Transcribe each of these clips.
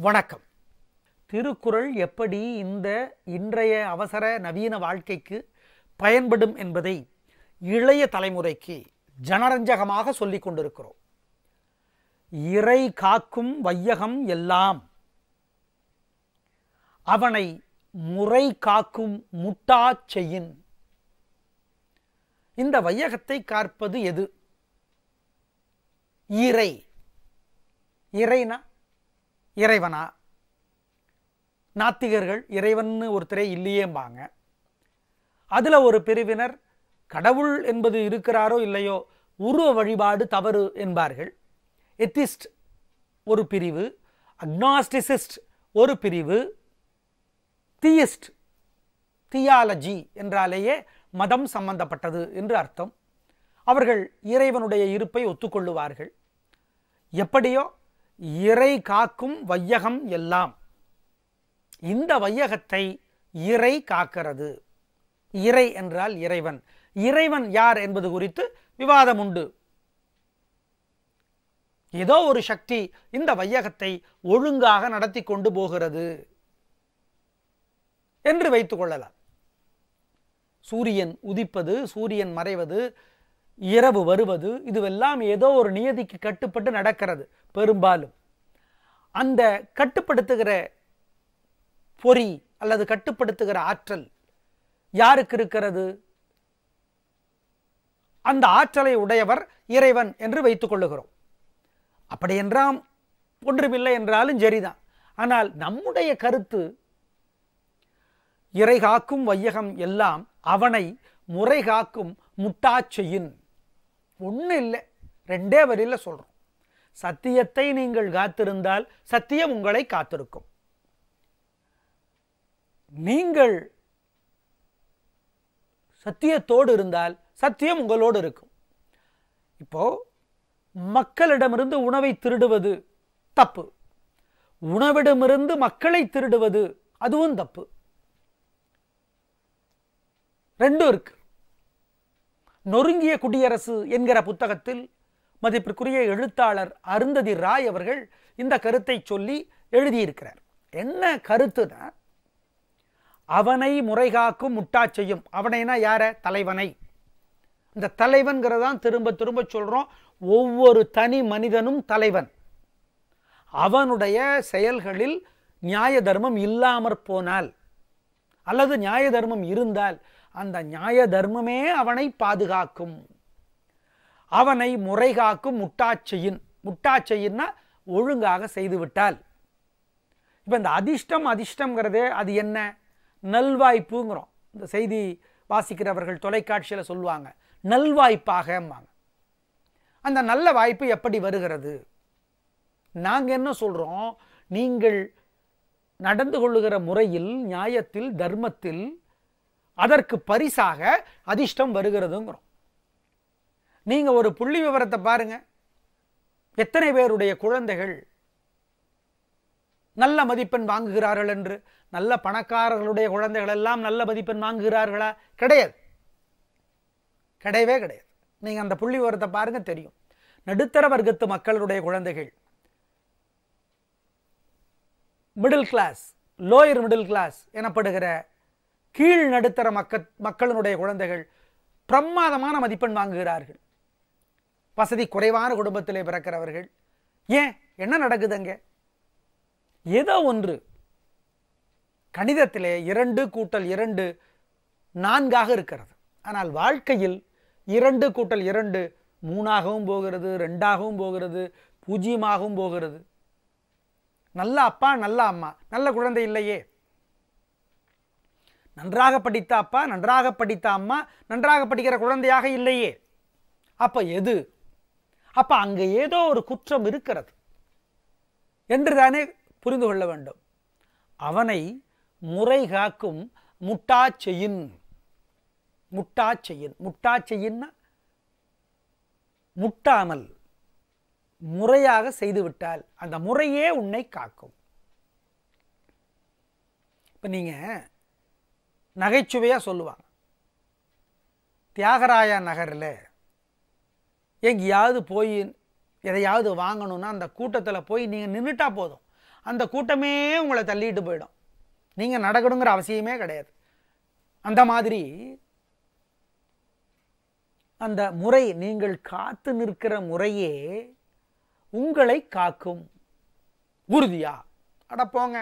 வணக்கம் திருக்குறள் எப்படி இந்த இன்றைய அவசர நவீன வாழ்க்கைக்கு பயன்படும் என்பதை இளைய தலைமுறைக்கு ஜனரஞ்சகமாக சொல்லிக் கொண்டிருக்கிறோம் இறை காக்கும் வையகம் எல்லாம் அவனை முறை காக்கும் முட்டாச் செய்யின் இந்த வையகத்தை காற்பது எது இறை இறைனா இறைவனா நாத்திகர்கள் இறைவன்னு ஒருத்தரே இல்லையேம்பாங்க அதில் ஒரு பிரிவினர் கடவுள் என்பது இருக்கிறாரோ இல்லையோ உருவ வழிபாடு தவறு என்பார்கள் எத்திஸ்ட் ஒரு பிரிவு அக்னாஸ்டிசிஸ்ட் ஒரு பிரிவு தீயிஸ்ட் தியாலஜி என்றாலேயே மதம் சம்பந்தப்பட்டது என்று அர்த்தம் அவர்கள் இறைவனுடைய இருப்பை ஒத்துக்கொள்ளுவார்கள் எப்படியோ இறை காக்கும் வையகம் எல்லாம் இந்த வையகத்தை இறை காக்கிறது இறை என்றால் இறைவன் இறைவன் யார் என்பது குறித்து விவாதம் உண்டு ஏதோ ஒரு சக்தி இந்த வையகத்தை ஒழுங்காக நடத்தி கொண்டு போகிறது என்று வைத்துக் கொள்ளலாம் சூரியன் உதிப்பது சூரியன் மறைவது இரவு வருவது இதுவெல்லாம் ஏதோ ஒரு நியதிக்கு கட்டுப்பட்டு நடக்கிறது பெரும்பாலும் அந்த கட்டுப்படுத்துகிற பொறி அல்லது கட்டுப்படுத்துகிற ஆற்றல் யாருக்கு இருக்கிறது அந்த ஆற்றலை உடையவர் இறைவன் என்று வைத்துக் கொள்ளுகிறோம் அப்படி என்றாம் ஒன்றுமில்லை என்றாலும் சரிதான் ஆனால் நம்முடைய கருத்து இறை காக்கும் வையகம் எல்லாம் அவனை முறை காக்கும் முட்டாச்செயின் ஒன்றும் இல்லை ரெண்டே வரியில் சொல்கிறோம் சத்தியத்தை நீங்கள் காத்திருந்தால் சத்தியம் உங்களை காத்திருக்கும் நீங்கள் சத்தியத்தோடு இருந்தால் சத்தியம் உங்களோடு இருக்கும் இப்போ மக்களிடமிருந்து உணவை திருடுவது தப்பு உணவிடமிருந்து மக்களை திருடுவது அதுவும் தப்பு ரெண்டும் இருக்கு நொறுங்கிய குடியரசு என்கிற புத்தகத்தில் மதிப்பிற்குரிய எழுத்தாளர் அருந்ததி ராய் அவர்கள் இந்த கருத்தை சொல்லி எழுதியிருக்கிறார் என்ன கருத்துனா அவனை முறைகாக்கும் முட்டா செய்யும் அவனைனா யார தலைவனை இந்த தலைவன்கிறதான் திரும்ப திரும்ப சொல்றோம் ஒவ்வொரு தனி மனிதனும் தலைவன் அவனுடைய செயல்களில் நியாய தர்மம் இல்லாமற் போனால் அல்லது நியாய தர்மம் இருந்தால் அந்த நியாய தர்மமே அவனை பாதுகாக்கும் அவனை முறை காக்கும் முட்டாச்செயின் முட்டாச்செயின்னா ஒழுங்காக செய்துவிட்டால் இப்போ இந்த அதிர்ஷ்டம் அதிர்ஷ்டங்கிறதே அது என்ன நல்வாய்ப்புங்கிறோம் இந்த செய்தி வாசிக்கிறவர்கள் தொலைக்காட்சியில் சொல்லுவாங்க நல்வாய்ப்பாகம்பாங்க அந்த நல்ல வாய்ப்பு எப்படி வருகிறது நாங்கள் என்ன சொல்கிறோம் நீங்கள் நடந்து கொள்ளுகிற முறையில் நியாயத்தில் தர்மத்தில் அதற்கு பரிசாக அதிர்ஷ்டம் வருகிறதுங்கிறோம் நீங்க ஒரு புள்ளி விவரத்தை பாருங்க எத்தனை பேருடைய குழந்தைகள் நல்ல மதிப்பெண் வாங்குகிறார்கள் என்று நல்ல பணக்காரர்களுடைய குழந்தைகள் எல்லாம் நல்ல மதிப்பெண் வாங்குகிறார்களா கிடையாது கிடையவே கிடையாது நீங்க அந்த புள்ளி விவரத்தை பாருங்க தெரியும் நடுத்தர வர்க்கத்து மக்களுடைய குழந்தைகள் middle class lower middle class எனப்படுகிற கீழ் நடுத்தர மக்க மக்களினுடைய குழந்தைகள் பிரமாதமான மதிப்பெண் வாங்குகிறார்கள் வசதி குறைவான குடும்பத்திலே பிறக்கிறவர்கள் ஏன் என்ன நடக்குதுங்க ஏதோ ஒன்று கணிதத்திலே இரண்டு கூட்டல் இரண்டு நான்காக இருக்கிறது ஆனால் வாழ்க்கையில் இரண்டு கூட்டல் இரண்டு மூணாகவும் போகிறது ரெண்டாகவும் போகிறது பூஜ்ஜியமாகவும் போகிறது நல்ல அப்பா நல்ல அம்மா நல்ல குழந்தை இல்லையே நன்றாக படித்த அப்பா நன்றாக படித்த அம்மா நன்றாக படிக்கிற குழந்தையாக இல்லையே அப்ப எது அப்ப அங்க ஏதோ ஒரு குற்றம் இருக்கிறது என்றுதானே புரிந்து கொள்ள வேண்டும் அவனை முறை காக்கும் முட்டாச்செயின் முட்டாச்செயின் முட்டாச்செயின்னா முட்டாமல் முறையாக செய்துவிட்டால் அந்த முறையே உன்னை காக்கும் இப்போ நீங்கள் நகைச்சுவையாக சொல்லுவாங்க தியாகராயா நகரில் எங்கேயாவது போய் எதையாவது வாங்கணும்னா அந்த கூட்டத்தில் போய் நீங்கள் நின்றுட்டா போதும் அந்த கூட்டமே உங்களை தள்ளிட்டு போயிடும் நீங்கள் நடக்கணுங்கிற அவசியமே கிடையாது அந்த மாதிரி அந்த முறை நீங்கள் காத்து நிற்கிற முறையே உங்களை காக்கும் உறுதியா அட போங்க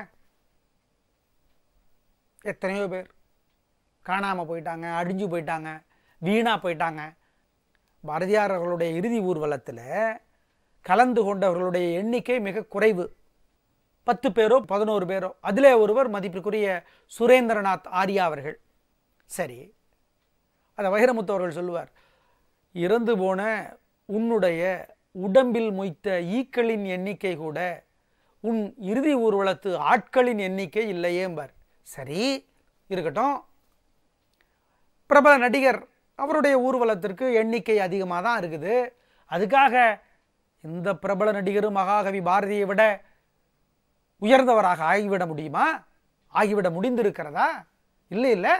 எத்தனையோ பேர் காணாமல் போயிட்டாங்க அழிஞ்சு போயிட்டாங்க வீணாக போயிட்டாங்க பாரதியார் அவர்களுடைய இறுதி ஊர்வலத்தில் கலந்து கொண்டவர்களுடைய எண்ணிக்கை மிக குறைவு பத்து பேரோ பதினோரு பேரோ அதிலே ஒருவர் மதிப்பிற்குரிய சுரேந்திரநாத் ஆர்யா அவர்கள் சரி அதை வைரமுத்து அவர்கள் சொல்லுவார் இறந்து போன உன்னுடைய உடம்பில் மொய்த்த ஈக்களின் எண்ணிக்கை கூட உன் இறுதி ஊர்வலத்து ஆட்களின் எண்ணிக்கை இல்லையேம்பார் சரி இருக்கட்டும் பிரபல நடிகர் அவருடைய ஊர்வலத்திற்கு எண்ணிக்கை அதிகமாக தான் இருக்குது அதுக்காக இந்த பிரபல நடிகர் மகாகவி பாரதியை விட உயர்ந்தவராக ஆகிவிட முடியுமா ஆகிவிட முடிந்திருக்கிறதா இல்லை இல்லை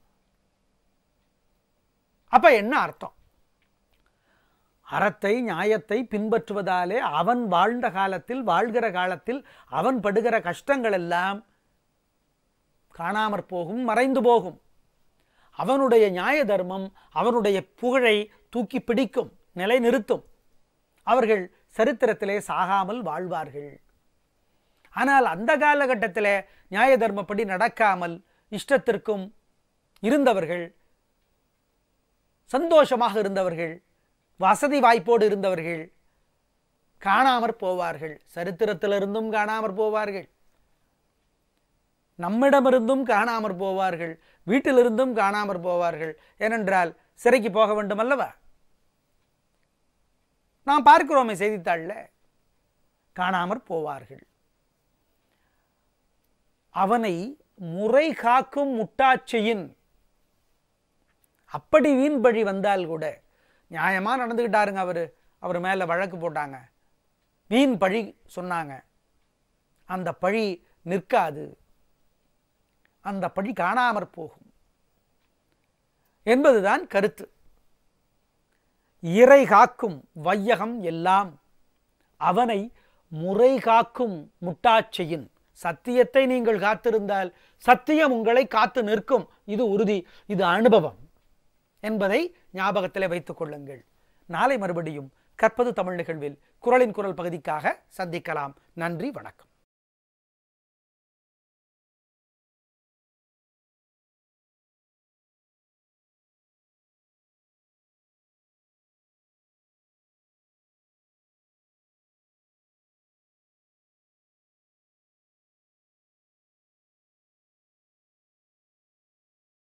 அப்ப என்ன அர்த்தம் அறத்தை நியாயத்தை பின்பற்றுவதாலே அவன் வாழ்ந்த காலத்தில் வாழ்கிற காலத்தில் அவன் படுகிற கஷ்டங்கள் எல்லாம் காணாமற் போகும் மறைந்து போகும் அவனுடைய நியாய தர்மம் அவனுடைய புகழை தூக்கி பிடிக்கும் நிலைநிறுத்தும் அவர்கள் சரித்திரத்திலே சாகாமல் வாழ்வார்கள் ஆனால் அந்த காலகட்டத்தில் நியாய தர்மப்படி நடக்காமல் இஷ்டத்திற்கும் இருந்தவர்கள் சந்தோஷமாக இருந்தவர்கள் வசதி வாய்ப்போடு இருந்தவர்கள் காணாமற் போவார்கள் சரித்திரத்திலிருந்தும் காணாமற் போவார்கள் நம்மிடமிருந்தும் காணாமற் போவார்கள் வீட்டிலிருந்தும் காணாமற் போவார்கள் ஏனென்றால் சிறைக்கு போக வேண்டும் அல்லவா நாம் பார்க்கிறோமே செய்தித்தாளில் காணாமற் போவார்கள் அவனை முறை காக்கும் முட்டாட்சியின் அப்படி வீண் பழி வந்தால் கூட நியாயமா நடந்துக்கிட்டாருங்க அவரு அவர் மேல வழக்கு போட்டாங்க வீண் பழி சொன்னாங்க அந்த பழி நிற்காது அந்த பழி காணாமற் போகும் என்பதுதான் கருத்து இறை காக்கும் வையகம் எல்லாம் அவனை முறை காக்கும் முட்டாட்சியின் சத்தியத்தை நீங்கள் காத்திருந்தால் சத்தியம் உங்களை காத்து நிற்கும் இது உறுதி இது அனுபவம் என்பதை ஞாபகத்தில் வைத்துக் கொள்ளுங்கள் நாளை மறுபடியும் கற்பது தமிழ் நிகழ்வில் குரலின் குரல் பகுதிக்காக சந்திக்கலாம் நன்றி வணக்கம்